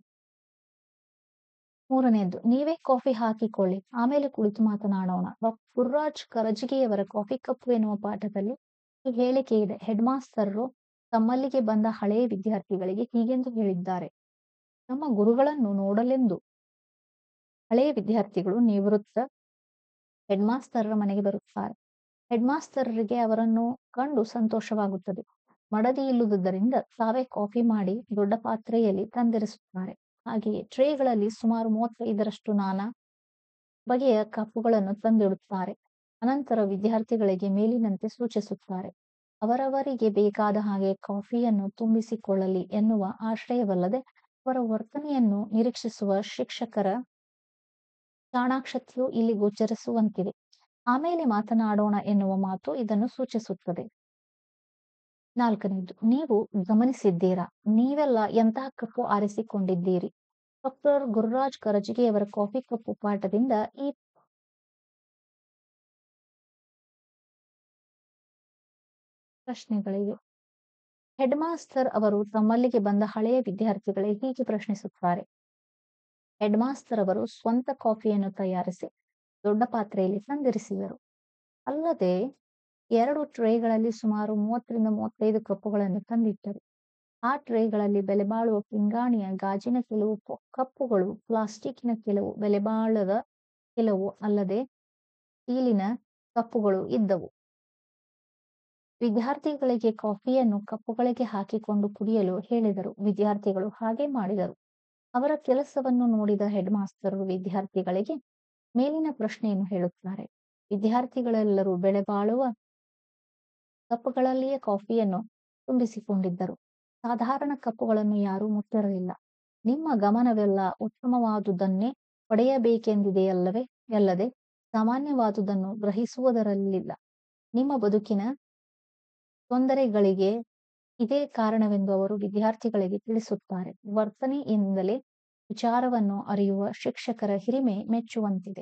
ಮೂರನೆಯದು ನೀವೇ ಕಾಫಿ ಹಾಕಿಕೊಳ್ಳಿ ಆಮೇಲೆ ಕುಳಿತು ಮಾತನಾಡೋಣ ಡಾಕ್ಟರ್ ಗುರುರಾಜ್ ಕರಜಗಿಯವರ ಕಾಫಿ ಕಪ್ಪು ಎನ್ನುವ ಪಾಠದಲ್ಲಿ ಈ ಹೇಳಿಕೆ ಇದೆ ಹೆಡ್ ಮಾಸ್ತರ್ರು ತಮ್ಮಲ್ಲಿಗೆ ಬಂದ ಹಳೆಯ ವಿದ್ಯಾರ್ಥಿಗಳಿಗೆ ಹೀಗೆಂದು ಹೇಳಿದ್ದಾರೆ ತಮ್ಮ ಗುರುಗಳನ್ನು ನೋಡಲೆಂದು ಹಳೆಯ ವಿದ್ಯಾರ್ಥಿಗಳು ನಿವೃತ್ತ ಹೆಡ್ ಮಾಸ್ತರ್ರ ಮನೆಗೆ ಬರುತ್ತಾರೆ ಹೆಡ್ ಮಾಸ್ತರ್ರಿಗೆ ಅವರನ್ನು ಕಂಡು ಸಂತೋಷವಾಗುತ್ತದೆ ಮಡದಿ ಇಲ್ಲುವುದರಿಂದ ತಾವೇ ಕಾಫಿ ಮಾಡಿ ದೊಡ್ಡ ಪಾತ್ರೆಯಲ್ಲಿ ತಂದಿರಿಸುತ್ತಾರೆ ಹಾಗೆಯೇ ಟ್ರೇಗಳಲ್ಲಿ ಸುಮಾರು ಮೂವತ್ತೈದರಷ್ಟು ನಾನಾ ಬಗೆಯ ಕಪ್ಪುಗಳನ್ನು ತಂದಿಡುತ್ತಾರೆ ಅನಂತರ ವಿದ್ಯಾರ್ಥಿಗಳಿಗೆ ಮೇಲಿನಂತೆ ಸೂಚಿಸುತ್ತಾರೆ ಅವರವರಿಗೆ ಬೇಕಾದ ಹಾಗೆ ಕಾಫಿಯನ್ನು ತುಂಬಿಸಿಕೊಳ್ಳಲಿ ಎನ್ನುವ ಆಶ್ರಯವಲ್ಲದೆ ಅವರ ವರ್ತನೆಯನ್ನು ನಿರೀಕ್ಷಿಸುವ ಶಿಕ್ಷಕರ ಚಾಣಾಕ್ಷತೆಯು ಇಲ್ಲಿ ಗೋಚರಿಸುವಂತಿದೆ ಆಮೇಲೆ ಮಾತನಾಡೋಣ ಎನ್ನುವ ಮಾತು ಇದನ್ನು ಸೂಚಿಸುತ್ತದೆ ನಾಲ್ಕನೇದು ನೀವು ಗಮನಿಸಿದ್ದೀರಾ ನೀವೆಲ್ಲ ಎಂತಹ ಕಪ್ಪು ಆರಿಸಿಕೊಂಡಿದ್ದೀರಿ ಡಾಕ್ಟರ್ ಗುರುರಾಜ್ ಕರಜಗಿಯವರ ಕಾಫಿ ಕಪ್ಪು ಪಾಠದಿಂದ ಈ ಪ್ರಶ್ನೆಗಳಿವೆ ಹೆಡ್ ಮಾಸ್ತರ್ ಅವರು ತಮ್ಮಲ್ಲಿಗೆ ಬಂದ ಹಳೆಯ ವಿದ್ಯಾರ್ಥಿಗಳಿಗೆ ಹೀಗೆ ಪ್ರಶ್ನಿಸುತ್ತಾರೆ ಹೆಡ್ ಮಾಸ್ತರ್ ಅವರು ಸ್ವಂತ ಕಾಫಿಯನ್ನು ತಯಾರಿಸಿ ದೊಡ್ಡ ಪಾತ್ರೆಯಲ್ಲಿ ತಂದಿರಿಸಿದರು ಅಲ್ಲದೆ ಎರಡು ಟ್ರೇಗಳಲ್ಲಿ ಸುಮಾರು ಮೂವತ್ತರಿಂದ ಮೂವತ್ತೈದು ಕಪ್ಪುಗಳನ್ನು ತಂದಿಟ್ಟರು ಆ ಟ್ರೇಗಳಲ್ಲಿ ಬೆಲೆಬಾಳುವ ಪಿಂಗಾಣಿಯ ಗಾಜಿನ ಕೆಲವು ಪ- ಕಪ್ಪುಗಳು ಪ್ಲಾಸ್ಟಿಕ್ಕಿನ ಕೆಲವು ಬೆಲೆಬಾಳದ ಕೆಲವು ಅಲ್ಲದೆ ಸ್ಟೀಲಿನ ಕಪ್ಪುಗಳು ಇದ್ದವು ವಿದ್ಯಾರ್ಥಿಗಳಿಗೆ ಕಾಫಿಯನ್ನು ಕಪ್ಪುಗಳಿಗೆ ಹಾಕಿಕೊಂಡು ಕುಡಿಯಲು ಹೇಳಿದರು ವಿದ್ಯಾರ್ಥಿಗಳು ಹಾಗೆ ಮಾಡಿದರು ಅವರ ಕೆಲಸವನ್ನು ನೋಡಿದ ಹೆಡ್ ಮಾಸ್ತರು ವಿದ್ಯಾರ್ಥಿಗಳಿಗೆ ಮೇಲಿನ ಪ್ರಶ್ನೆಯನ್ನು ಹೇಳುತ್ತಾರೆ ವಿದ್ಯಾರ್ಥಿಗಳೆಲ್ಲರೂ ಬೆಲೆಬಾಳುವ ಕಪ್ಪುಗಳಲ್ಲಿಯೇ ಕಾಫಿಯನ್ನು ತುಂಬಿಸಿಕೊಂಡಿದ್ದರು ಸಾಧಾರಣ ಕಪ್ಪುಗಳನ್ನು ಯಾರೂ ಮುಟ್ಟಿರಲಿಲ್ಲ ನಿಮ್ಮ ಗಮನವೆಲ್ಲ ಉತ್ತಮವಾದುದನ್ನೇ ಪಡೆಯಬೇಕೆಂದಿದೆಯಲ್ಲವೇ ಅಲ್ಲದೆ ಸಾಮಾನ್ಯವಾದುದನ್ನು ಗ್ರಹಿಸುವುದರಲ್ಲಿಲ್ಲ ನಿಮ್ಮ ಬದುಕಿನ ತೊಂದರೆಗಳಿಗೆ ಇದೇ ಕಾರಣವೆಂದು ಅವರು ವಿದ್ಯಾರ್ಥಿಗಳಿಗೆ ತಿಳಿಸುತ್ತಾರೆ ವರ್ತನೆಯಿಂದಲೇ ವಿಚಾರವನ್ನು ಅರಿಯುವ ಶಿಕ್ಷಕರ ಹಿರಿಮೆ ಮೆಚ್ಚುವಂತಿದೆ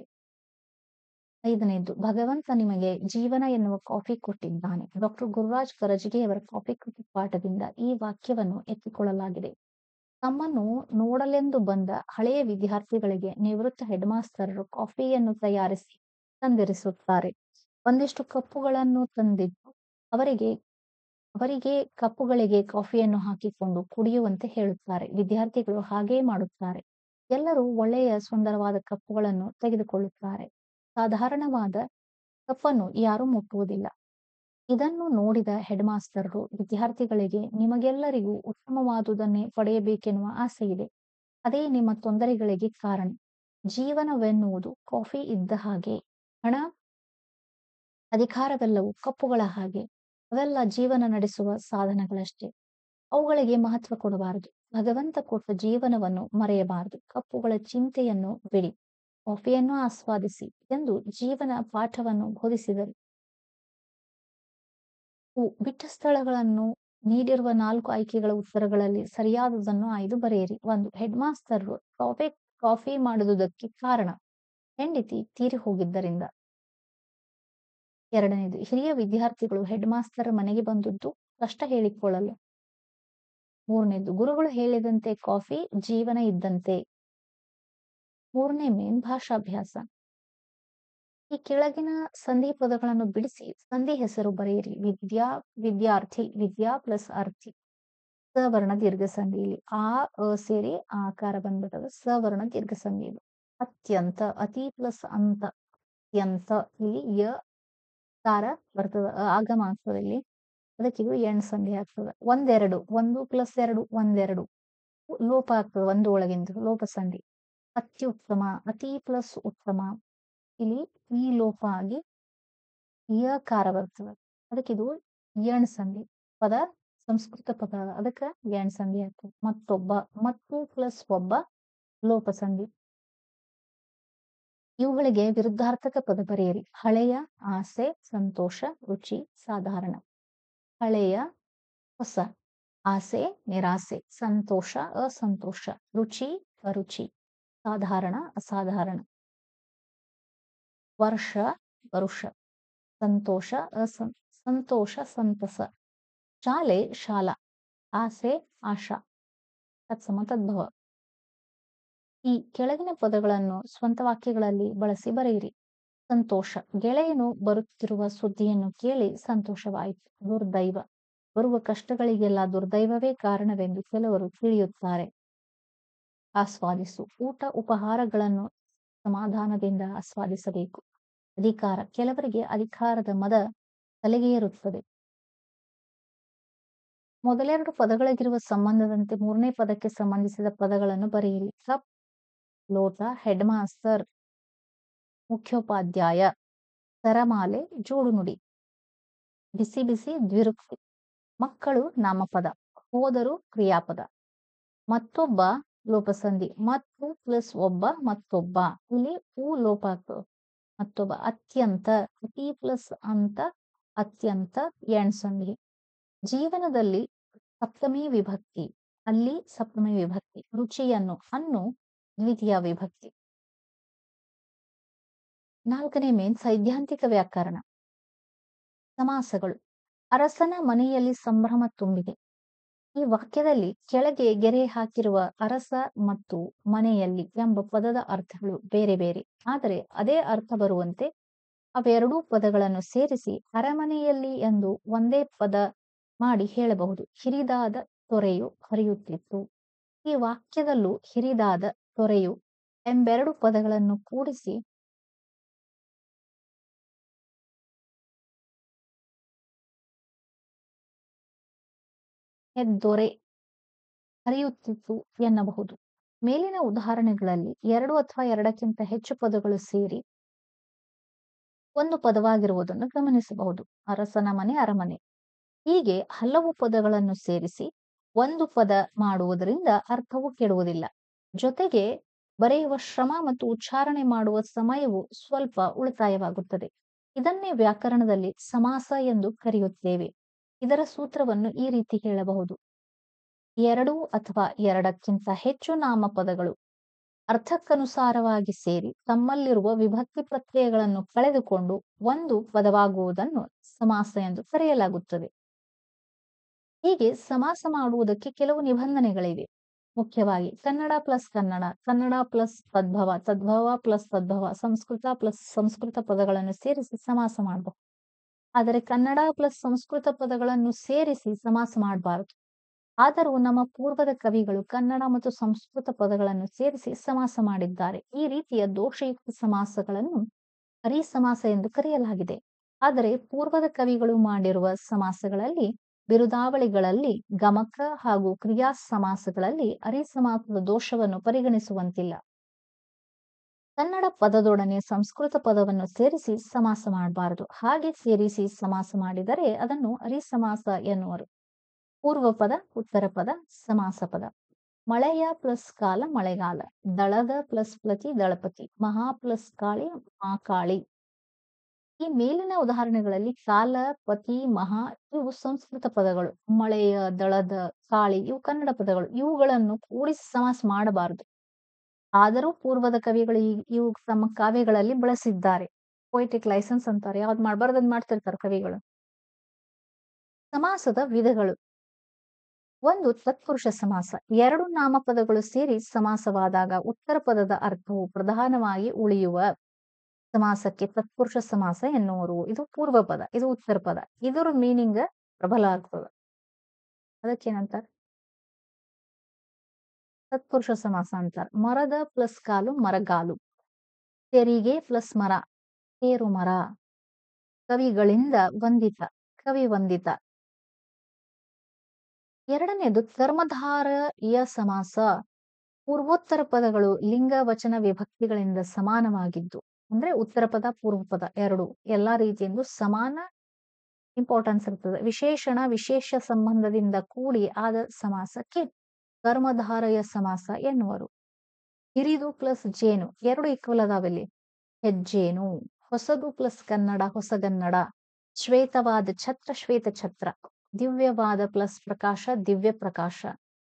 ಐದನೇದು ಭಗವಂತ ನಿಮಗೆ ಜೀವನ ಎನ್ನುವ ಕಾಫಿ ಕೊಟ್ಟಿದ್ದಾನೆ ಡಾಕ್ಟರ್ ಗುರುರಾಜ್ ಕರಜಗಿಯವರ ಕಾಫಿ ಕೃತಿ ಪಾಠದಿಂದ ಈ ವಾಕ್ಯವನ್ನು ಎತ್ತಿಕೊಳ್ಳಲಾಗಿದೆ ತಮ್ಮನ್ನು ನೋಡಲೆಂದು ಬಂದ ಹಳೆಯ ವಿದ್ಯಾರ್ಥಿಗಳಿಗೆ ನಿವೃತ್ತ ಹೆಡ್ ಮಾಸ್ತರರು ಕಾಫಿಯನ್ನು ತಯಾರಿಸಿ ತಂದಿರಿಸುತ್ತಾರೆ ಒಂದಿಷ್ಟು ಕಪ್ಪುಗಳನ್ನು ತಂದಿದ್ದು ಅವರಿಗೆ ಅವರಿಗೆ ಕಪ್ಪುಗಳಿಗೆ ಕಾಫಿಯನ್ನು ಹಾಕಿಕೊಂಡು ಕುಡಿಯುವಂತೆ ಹೇಳುತ್ತಾರೆ ವಿದ್ಯಾರ್ಥಿಗಳು ಹಾಗೇ ಮಾಡುತ್ತಾರೆ ಎಲ್ಲರೂ ಒಳ್ಳೆಯ ಸುಂದರವಾದ ಕಪ್ಪುಗಳನ್ನು ತೆಗೆದುಕೊಳ್ಳುತ್ತಾರೆ ಸಾಧಾರಣವಾದ ಕಪ್ಪನ್ನು ಯಾರೂ ಮುಟ್ಟುವುದಿಲ್ಲ ಇದನ್ನು ನೋಡಿದ ಹೆಡ್ ಮಾಸ್ತರರು ವಿದ್ಯಾರ್ಥಿಗಳಿಗೆ ನಿಮಗೆಲ್ಲರಿಗೂ ಉತ್ತಮವಾದುದನ್ನೇ ಪಡೆಯಬೇಕೆನ್ನುವ ಆಸೆ ಇದೆ ಅದೇ ನಿಮ್ಮ ತೊಂದರೆಗಳಿಗೆ ಕಾರಣ ಜೀವನವೆನ್ನುವುದು ಕಾಫಿ ಇದ್ದ ಹಾಗೆ ಹಣ ಅಧಿಕಾರವೆಲ್ಲವೂ ಕಪ್ಪುಗಳ ಹಾಗೆ ಅವೆಲ್ಲ ಜೀವನ ನಡೆಸುವ ಸಾಧನಗಳಷ್ಟೇ ಅವುಗಳಿಗೆ ಮಹತ್ವ ಕೊಡಬಾರದು ಭಗವಂತ ಕೊಟ್ಟ ಜೀವನವನ್ನು ಮರೆಯಬಾರದು ಕಪ್ಪುಗಳ ಚಿಂತೆಯನ್ನು ಬಿಡಿ ಕಾಫಿಯನ್ನು ಆಸ್ವಾದಿಸಿ ಎಂದು ಜೀವನ ಪಾಠವನ್ನು ಬೋಧಿಸಿದರು ಉ- ಬಿಟ್ಟ ಸ್ಥಳಗಳನ್ನು ನೀಡಿರುವ ನಾಲ್ಕು ಆಯ್ಕೆಗಳ ಉತ್ತರಗಳಲ್ಲಿ ಸರಿಯಾದದನ್ನು ಆಯ್ದು ಬರೆಯಿರಿ ಒಂದು ಹೆಡ್ ಮಾಸ್ತರ್ ಕಾಫಿ ಕಾಫಿ ಮಾಡುವುದಕ್ಕೆ ಕಾರಣ ಹೆಂಡತಿ ತೀರಿ ಹೋಗಿದ್ದರಿಂದ ಎರಡನೇದು ಹಿರಿಯ ವಿದ್ಯಾರ್ಥಿಗಳು ಹೆಡ್ ಮಾಸ್ಟರ್ ಮನೆಗೆ ಬಂದದ್ದು ಕಷ್ಟ ಹೇಳಿಕೊಳ್ಳಲು ಮೂರನೇದು ಗುರುಗಳು ಹೇಳಿದಂತೆ ಕಾಫಿ ಜೀವನ ಇದ್ದಂತೆ ಮೂರನೇ ಮೇನ್ ಭಾಷಾಭ್ಯಾಸ ಈ ಕೆಳಗಿನ ಸಂಧಿ ಪದಗಳನ್ನು ಬಿಡಿಸಿ ಸಂಧಿ ಹೆಸರು ಬರೆಯಿರಿ ವಿದ್ಯಾ ವಿದ್ಯಾರ್ಥಿ ವಿದ್ಯಾ ಪ್ಲಸ್ ಅರ್ಥಿ ಸವರ್ಣ ದೀರ್ಘ ಸಂಧಿ ಇಲ್ಲಿ ಆ ಅ ಸೇರಿ ಆಕಾರ ಬಂದ್ಬಿಟ್ಟದ ಸವರ್ಣ ದೀರ್ಘ ಸಂಧಿ ಇದು ಅತ್ಯಂತ ಅತಿ ಪ್ಲಸ್ ಅಂತ ಅತ್ಯಂತ ಇಲ್ಲಿ ಯ ಕಾರ ಬರ್ತದ ಅ ಆಗಮ ಆಗ್ತದೆ ಇಲ್ಲಿ ಅದಕ್ಕೆ ಇದು ಎಣ್ ಸಂಧಿ ಆಗ್ತದೆ ಒಂದೆರಡು ಒಂದು ಪ್ಲಸ್ ಎರಡು ಒಂದೆರಡು ಲೋಪ ಆಗ್ತದೆ ಒಂದು ಒಳಗಿಂದ ಲೋಪ ಸಂಧಿ ಅತ್ಯುತ್ತಮ ಅತಿ ಪ್ಲಸ್ ಉತ್ತಮ ಇಲ್ಲಿ ಈ ಲೋಪ ಆಗಿ ಕಾರ ಬರ್ತದೆ ಅದಕ್ಕೆ ಇದು ಎಣ್ ಸಂಧಿ ಪದ ಸಂಸ್ಕೃತ ಪದ ಅದಕ್ಕೆ ಎಣ್ ಸಂಧಿ ಆಗ್ತದೆ ಮತ್ತೊಬ್ಬ ಮತ್ತು ಪ್ಲಸ್ ಒಬ್ಬ ಲೋಪ ಸಂಧಿ ಇವುಗಳಿಗೆ ವಿರುದ್ಧಾರ್ಥಕ ಪದ ಬರೆಯಿರಿ ಹಳೆಯ ಆಸೆ ಸಂತೋಷ ರುಚಿ ಸಾಧಾರಣ ಹಳೆಯ ಹೊಸ ಆಸೆ ನಿರಾಸೆ ಸಂತೋಷ ಅಸಂತೋಷ ರುಚಿ ಅರುಚಿ ಸಾಧಾರಣ ಅಸಾಧಾರಣ ವರ್ಷ ವರುಷ ಸಂತೋಷ ಅಸಂ ಸಂತೋಷ ಸಂತಸ ಶಾಲೆ ಶಾಲಾ ಆಸೆ ಆಶಾ ತತ್ಸಮ ತದ್ಭವ ಈ ಕೆಳಗಿನ ಪದಗಳನ್ನು ಸ್ವಂತ ವಾಕ್ಯಗಳಲ್ಲಿ ಬಳಸಿ ಬರೆಯಿರಿ ಸಂತೋಷ ಗೆಳೆಯನು ಬರುತ್ತಿರುವ ಸುದ್ದಿಯನ್ನು ಕೇಳಿ ಸಂತೋಷವಾಯಿತು ದುರ್ದೈವ ಬರುವ ಕಷ್ಟಗಳಿಗೆಲ್ಲ ದುರ್ದೈವವೇ ಕಾರಣವೆಂದು ಕೆಲವರು ತಿಳಿಯುತ್ತಾರೆ ಆಸ್ವಾದಿಸು ಊಟ ಉಪಹಾರಗಳನ್ನು ಸಮಾಧಾನದಿಂದ ಆಸ್ವಾದಿಸಬೇಕು ಅಧಿಕಾರ ಕೆಲವರಿಗೆ ಅಧಿಕಾರದ ಮದ ತಲೆಗೇರುತ್ತದೆ ಮೊದಲೆರಡು ಪದಗಳಿಗಿರುವ ಸಂಬಂಧದಂತೆ ಮೂರನೇ ಪದಕ್ಕೆ ಸಂಬಂಧಿಸಿದ ಪದಗಳನ್ನು ಬರೆಯಿರಿ ಕಪ್ ಲೋಟ ಹೆಡ್ ಮಾಸ್ತರ್ ಮುಖ್ಯೋಪಾಧ್ಯಾಯ ಸರಮಾಲೆ ಜೋಡುನುಡಿ ಬಿಸಿ ಬಿಸಿ ದ್ವಿರುಕ್ತಿ ಮಕ್ಕಳು ನಾಮಪದ ಹೋದರು ಕ್ರಿಯಾಪದ ಮತ್ತೊಬ್ಬ ಲೋಪಸಂಧಿ ಮತ್ತು ಪ್ಲಸ್ ಒಬ್ಬ ಮತ್ತೊಬ್ಬ ಇಲ್ಲಿ ಹೂ ಲೋಪ ಆಗ್ತದೆ ಮತ್ತೊಬ್ಬ ಅತ್ಯಂತ ಅತಿ ಪ್ಲಸ್ ಅಂತ ಅತ್ಯಂತ ಎಣ್ ಸಂಧಿ ಜೀವನದಲ್ಲಿ ಸಪ್ತಮಿ ವಿಭಕ್ತಿ ಅಲ್ಲಿ ಸಪ್ತಮಿ ವಿಭಕ್ತಿ ರುಚಿಯನ್ನು ಅನ್ನು ದ್ವಿತೀಯ ವಿಭಕ್ತಿ ನಾಲ್ಕನೇ ಮೇನ್ ಸೈದ್ಧಾಂತಿಕ ವ್ಯಾಕರಣ ಸಮಾಸಗಳು ಅರಸನ ಮನೆಯಲ್ಲಿ ಸಂಭ್ರಮ ತುಂಬಿದೆ ಈ ವಾಕ್ಯದಲ್ಲಿ ಕೆಳಗೆ ಗೆರೆ ಹಾಕಿರುವ ಅರಸ ಮತ್ತು ಮನೆಯಲ್ಲಿ ಎಂಬ ಪದದ ಅರ್ಥಗಳು ಬೇರೆ ಬೇರೆ ಆದರೆ ಅದೇ ಅರ್ಥ ಬರುವಂತೆ ಅವೆರಡೂ ಪದಗಳನ್ನು ಸೇರಿಸಿ ಅರಮನೆಯಲ್ಲಿ ಎಂದು ಒಂದೇ ಪದ ಮಾಡಿ ಹೇಳಬಹುದು ಹಿರಿದಾದ ತೊರೆಯು ಹರಿಯುತ್ತಿತ್ತು ಈ ವಾಕ್ಯದಲ್ಲೂ ಹಿರಿದಾದ ತೊರೆಯು ಎಂಬೆರಡು ಪದಗಳನ್ನು ಕೂಡಿಸಿ ಹೆದ್ದೊರೆ ಹರಿಯುತ್ತಿತ್ತು ಎನ್ನಬಹುದು ಮೇಲಿನ ಉದಾಹರಣೆಗಳಲ್ಲಿ ಎರಡು ಅಥವಾ ಎರಡಕ್ಕಿಂತ ಹೆಚ್ಚು ಪದಗಳು ಸೇರಿ ಒಂದು ಪದವಾಗಿರುವುದನ್ನು ಗಮನಿಸಬಹುದು ಅರಸನ ಮನೆ ಅರಮನೆ ಹೀಗೆ ಹಲವು ಪದಗಳನ್ನು ಸೇರಿಸಿ ಒಂದು ಪದ ಮಾಡುವುದರಿಂದ ಅರ್ಥವು ಕೆಡುವುದಿಲ್ಲ ಜೊತೆಗೆ ಬರೆಯುವ ಶ್ರಮ ಮತ್ತು ಉಚ್ಚಾರಣೆ ಮಾಡುವ ಸಮಯವು ಸ್ವಲ್ಪ ಉಳಿತಾಯವಾಗುತ್ತದೆ ಇದನ್ನೇ ವ್ಯಾಕರಣದಲ್ಲಿ ಸಮಾಸ ಎಂದು ಕರೆಯುತ್ತೇವೆ ಇದರ ಸೂತ್ರವನ್ನು ಈ ರೀತಿ ಹೇಳಬಹುದು ಎರಡು ಅಥವಾ ಎರಡಕ್ಕಿಂತ ಹೆಚ್ಚು ನಾಮಪದಗಳು ಅರ್ಥಕ್ಕನುಸಾರವಾಗಿ ಸೇರಿ ತಮ್ಮಲ್ಲಿರುವ ವಿಭಕ್ತಿ ಪ್ರತ್ಯಯಗಳನ್ನು ಕಳೆದುಕೊಂಡು ಒಂದು ಪದವಾಗುವುದನ್ನು ಸಮಾಸ ಎಂದು ಕರೆಯಲಾಗುತ್ತದೆ ಹೀಗೆ ಸಮಾಸ ಮಾಡುವುದಕ್ಕೆ ಕೆಲವು ನಿಬಂಧನೆಗಳಿವೆ ಮುಖ್ಯವಾಗಿ ಕನ್ನಡ ಪ್ಲಸ್ ಕನ್ನಡ ಕನ್ನಡ ಪ್ಲಸ್ ತದ್ಭವ ತದ್ಭವ ಪ್ಲಸ್ ತದ್ಭವ ಸಂಸ್ಕೃತ ಪ್ಲಸ್ ಸಂಸ್ಕೃತ ಪದಗಳನ್ನು ಸೇರಿಸಿ ಸಮಾಸ ಮಾಡಬಹುದು ಆದರೆ ಕನ್ನಡ ಪ್ಲಸ್ ಸಂಸ್ಕೃತ ಪದಗಳನ್ನು ಸೇರಿಸಿ ಸಮಾಸ ಮಾಡಬಾರದು ಆದರೂ ನಮ್ಮ ಪೂರ್ವದ ಕವಿಗಳು ಕನ್ನಡ ಮತ್ತು ಸಂಸ್ಕೃತ ಪದಗಳನ್ನು ಸೇರಿಸಿ ಸಮಾಸ ಮಾಡಿದ್ದಾರೆ ಈ ರೀತಿಯ ದೋಷಯುಕ್ತ ಸಮಾಸಗಳನ್ನು ಹರಿ ಸಮಾಸ ಎಂದು ಕರೆಯಲಾಗಿದೆ ಆದರೆ ಪೂರ್ವದ ಕವಿಗಳು ಮಾಡಿರುವ ಸಮಾಸಗಳಲ್ಲಿ ಬಿರುದಾವಳಿಗಳಲ್ಲಿ ಗಮಕ ಹಾಗೂ ಕ್ರಿಯಾ ಸಮಾಸಗಳಲ್ಲಿ ಅರಿ ಸಮಾಸದ ದೋಷವನ್ನು ಪರಿಗಣಿಸುವಂತಿಲ್ಲ ಕನ್ನಡ ಪದದೊಡನೆ ಸಂಸ್ಕೃತ ಪದವನ್ನು ಸೇರಿಸಿ ಸಮಾಸ ಮಾಡಬಾರದು ಹಾಗೆ ಸೇರಿಸಿ ಸಮಾಸ ಮಾಡಿದರೆ ಅದನ್ನು ಅರಿ ಸಮಾಸ ಎನ್ನುವರು ಪೂರ್ವ ಪದ ಉತ್ತರ ಪದ ಸಮಾಸ ಪದ ಮಳೆಯ ಪ್ಲಸ್ ಕಾಲ ಮಳೆಗಾಲ ದಳದ ಪ್ಲಸ್ ಪ್ಲತಿ ದಳಪತಿ ಮಹಾ ಪ್ಲಸ್ ಕಾಳಿ ಮಹಾಕಾಳಿ ಈ ಮೇಲಿನ ಉದಾಹರಣೆಗಳಲ್ಲಿ ಕಾಲ ಪತಿ ಮಹಾ ಇವು ಸಂಸ್ಕೃತ ಪದಗಳು ಮಳೆಯ ದಳದ ಕಾಳಿ ಇವು ಕನ್ನಡ ಪದಗಳು ಇವುಗಳನ್ನು ಕೂಡಿಸಿ ಸಮಾಸ ಮಾಡಬಾರದು ಆದರೂ ಪೂರ್ವದ ಕವಿಗಳು ಈ ಇವು ತಮ್ಮ ಕಾವ್ಯಗಳಲ್ಲಿ ಬಳಸಿದ್ದಾರೆ ಪೊಯಿಟಿಕ್ ಲೈಸೆನ್ಸ್ ಅಂತಾರೆ ಯಾವ್ದು ಮಾಡಬಾರ್ದು ಅದ್ ಮಾಡ್ತಿರ್ತಾರೆ ಕವಿಗಳು ಸಮಾಸದ ವಿಧಗಳು ಒಂದು ತತ್ಪುರುಷ ಸಮಾಸ ಎರಡು ನಾಮಪದಗಳು ಸೇರಿ ಸಮಾಸವಾದಾಗ ಉತ್ತರ ಪದದ ಅರ್ಥವು ಪ್ರಧಾನವಾಗಿ ಉಳಿಯುವ ಸಮಾಸಕ್ಕೆ ತತ್ಪುರುಷ ಸಮಾಸ ಎನ್ನುವರು ಇದು ಪೂರ್ವ ಪದ ಇದು ಉತ್ತರ ಪದ ಇದರ ಮೀನಿಂಗ್ ಪ್ರಬಲ ಆಗ್ತದ ಅದಕ್ಕೇನಂತಾರ ತತ್ಪುರುಷ ಸಮಾಸ ಅಂತಾರ ಮರದ ಪ್ಲಸ್ ಕಾಲು ಮರಗಾಲು ತೆರಿಗೆ ಪ್ಲಸ್ ಮರ ತೇರು ಮರ ಕವಿಗಳಿಂದ ವಂದಿತ ಕವಿ ವಂದಿತ ಎರಡನೇದು ಕರ್ಮಧಾರಯ ಸಮಾಸ ಪೂರ್ವೋತ್ತರ ಪದಗಳು ಲಿಂಗ ವಚನ ವಿಭಕ್ತಿಗಳಿಂದ ಸಮಾನವಾಗಿದ್ದು ಅಂದ್ರೆ ಉತ್ತರ ಪದ ಪೂರ್ವ ಪದ ಎರಡು ಎಲ್ಲಾ ರೀತಿಯಿಂದ ಸಮಾನ ಇಂಪಾರ್ಟೆನ್ಸ್ ಇರ್ತದೆ ವಿಶೇಷಣ ವಿಶೇಷ ಸಂಬಂಧದಿಂದ ಕೂಡಿ ಆದ ಸಮಾಸಕ್ಕೆ ಕರ್ಮಧಾರಯ ಸಮಾಸ ಎನ್ನುವರು ಹಿರಿದು ಪ್ಲಸ್ ಜೇನು ಎರಡು ಈಕ್ವಲ್ ಅದಾವಿಲ್ಲಿ ಹೆಜ್ಜೇನು ಹೊಸದು ಪ್ಲಸ್ ಕನ್ನಡ ಹೊಸಗನ್ನಡ ಶ್ವೇತವಾದ ಛತ್ರ ಶ್ವೇತ ಛತ್ರ ದಿವ್ಯವಾದ ಪ್ಲಸ್ ಪ್ರಕಾಶ ದಿವ್ಯ ಪ್ರಕಾಶ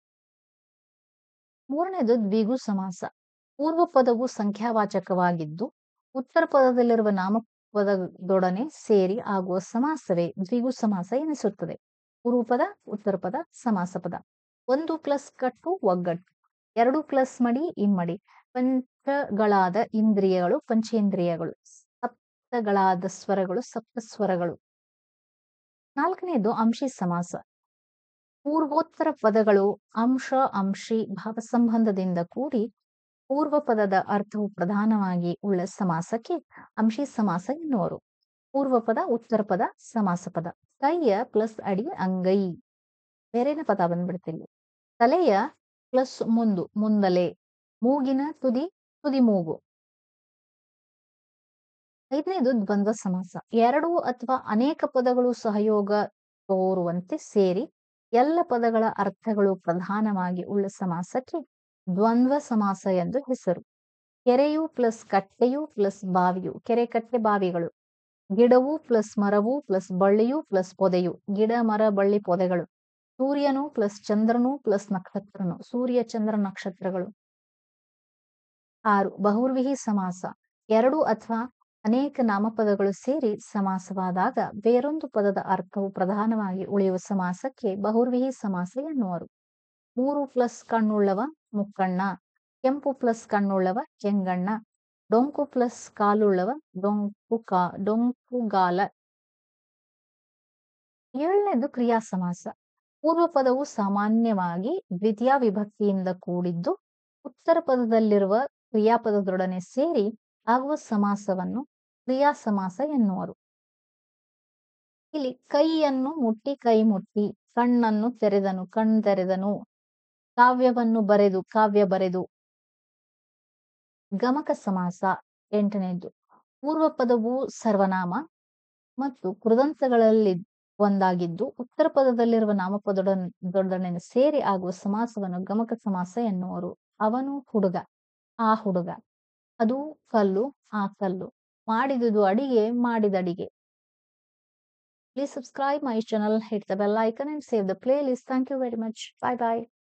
ಮೂರನೇದು ದ್ವಿಗು ಸಮಾಸ ಪೂರ್ವ ಪದವು ಸಂಖ್ಯಾವಾಚಕವಾಗಿದ್ದು ಉತ್ತರ ಪದದಲ್ಲಿರುವ ನಾಮಪದದೊಡನೆ ಸೇರಿ ಆಗುವ ಸಮಾಸವೇ ದ್ವಿಗು ಸಮಾಸ ಎನಿಸುತ್ತದೆ ಪೂರ್ವ ಪದ ಉತ್ತರ ಪದ ಸಮಾಸ ಪದ ಒಂದು ಪ್ಲಸ್ ಕಟ್ಟು ಒಗ್ಗಟ್ಟು ಎರಡು ಪ್ಲಸ್ ಮಡಿ ಇಮ್ಮಡಿ ಪಂಚಗಳಾದ ಇಂದ್ರಿಯಗಳು ಪಂಚೇಂದ್ರಿಯಗಳು ಸಪ್ತಗಳಾದ ಸ್ವರಗಳು ಸಪ್ತಸ್ವರಗಳು ನಾಲ್ಕನೇದು ಅಂಶಿ ಸಮಾಸ ಪೂರ್ವೋತ್ತರ ಪದಗಳು ಅಂಶ ಅಂಶಿ ಭಾವ ಸಂಬಂಧದಿಂದ ಕೂಡಿ ಪೂರ್ವ ಪದದ ಅರ್ಥವು ಪ್ರಧಾನವಾಗಿ ಉಳ್ಳ ಸಮಾಸಕ್ಕೆ ಅಂಶಿ ಸಮಾಸ ಎನ್ನುವರು ಪೂರ್ವ ಪದ ಉತ್ತರ ಪದ ಸಮಾಸ ಪದ ಕೈಯ ಪ್ಲಸ್ ಅಡಿ ಅಂಗೈ ಬೇರೆನ ಪದ ಬಂದ್ಬಿಡ್ತಿಲ್ಲಿ ತಲೆಯ ಪ್ಲಸ್ ಮುಂದು ಮುಂದಲೆ ಮೂಗಿನ ತುದಿ ತುದಿ ಮೂಗು ಐದನೇದು ದ್ವಂದ್ವ ಸಮಾಸ ಎರಡು ಅಥವಾ ಅನೇಕ ಪದಗಳು ಸಹಯೋಗ ತೋರುವಂತೆ ಸೇರಿ ಎಲ್ಲ ಪದಗಳ ಅರ್ಥಗಳು ಪ್ರಧಾನವಾಗಿ ಉಳ್ಳ ಸಮಾಸಕ್ಕೆ ದ್ವಂದ್ವ ಸಮಾಸ ಎಂದು ಹೆಸರು ಕೆರೆಯು ಪ್ಲಸ್ ಕಟ್ಟೆಯು ಪ್ಲಸ್ ಬಾವಿಯು ಕೆರೆ ಕಟ್ಟೆ ಬಾವಿಗಳು ಗಿಡವು ಪ್ಲಸ್ ಮರವು ಪ್ಲಸ್ ಬಳ್ಳಿಯು ಪ್ಲಸ್ ಪೊದೆಯು ಗಿಡ ಮರ ಬಳ್ಳಿ ಪೊದೆಗಳು ಸೂರ್ಯನು ಪ್ಲಸ್ ಚಂದ್ರನು ಪ್ಲಸ್ ನಕ್ಷತ್ರನು ಸೂರ್ಯ ಚಂದ್ರ ನಕ್ಷತ್ರಗಳು ಆರು ಬಹುರ್ವಿಹಿ ಸಮಾಸ ಎರಡು ಅಥವಾ ಅನೇಕ ನಾಮಪದಗಳು ಸೇರಿ ಸಮಾಸವಾದಾಗ ಬೇರೊಂದು ಪದದ ಅರ್ಥವು ಪ್ರಧಾನವಾಗಿ ಉಳಿಯುವ ಸಮಾಸಕ್ಕೆ ಬಹುರ್ವಿಹಿ ಸಮಾಸ ಎನ್ನುವರು ಮೂರು ಪ್ಲಸ್ ಕಣ್ಣುಳ್ಳವ ಮುಕ್ಕಣ್ಣ ಕೆಂಪು ಪ್ಲಸ್ ಕಣ್ಣುಳ್ಳವ ಕೆಂಗಣ್ಣ ಡೊಂಕು ಪ್ಲಸ್ ಕಾಲುಳ್ಳವ ಡೊಂಕು ಕಾ ಡೊಂಕುಗಾಲ ಏಳನೇದು ಕ್ರಿಯಾ ಸಮಾಸ ಪೂರ್ವ ಪದವು ಸಾಮಾನ್ಯವಾಗಿ ದ್ವಿತೀಯ ವಿಭಕ್ತಿಯಿಂದ ಕೂಡಿದ್ದು ಉತ್ತರ ಪದದಲ್ಲಿರುವ ಕ್ರಿಯಾಪದದೊಡನೆ ಸೇರಿ ಆಗುವ ಸಮಾಸವನ್ನು ಕ್ರಿಯಾ ಸಮಾಸ ಎನ್ನುವರು ಇಲ್ಲಿ ಕೈಯನ್ನು ಮುಟ್ಟಿ ಕೈ ಮುಟ್ಟಿ ಕಣ್ಣನ್ನು ತೆರೆದನು ಕಣ್ ತೆರೆದನು ಕಾವ್ಯವನ್ನು ಬರೆದು ಕಾವ್ಯ ಬರೆದು ಗಮಕ ಸಮಾಸ ಎಂಟನೇದು ಪೂರ್ವ ಪದವು ಸರ್ವನಾಮ ಮತ್ತು ಕೃದಂತಗಳಲ್ಲಿ ಒಂದಾಗಿದ್ದು ಉತ್ತರ ಪದದಲ್ಲಿರುವ ನಾಮಪದೊಡನೆ ಸೇರಿ ಆಗುವ ಸಮಾಸವನ್ನು ಗಮಕ ಸಮಾಸ ಎನ್ನುವರು ಅವನು ಹುಡುಗ ಆ ಹುಡುಗ ಅದು ಕಲ್ಲು ಆ ಕಲ್ಲು ಮಾಡಿದುದು ಅಡಿಗೆ ಮಾಡಿದ ಅಡಿಗೆ Please subscribe my channel, hit the bell icon and save the playlist. Thank you very much. Bye bye.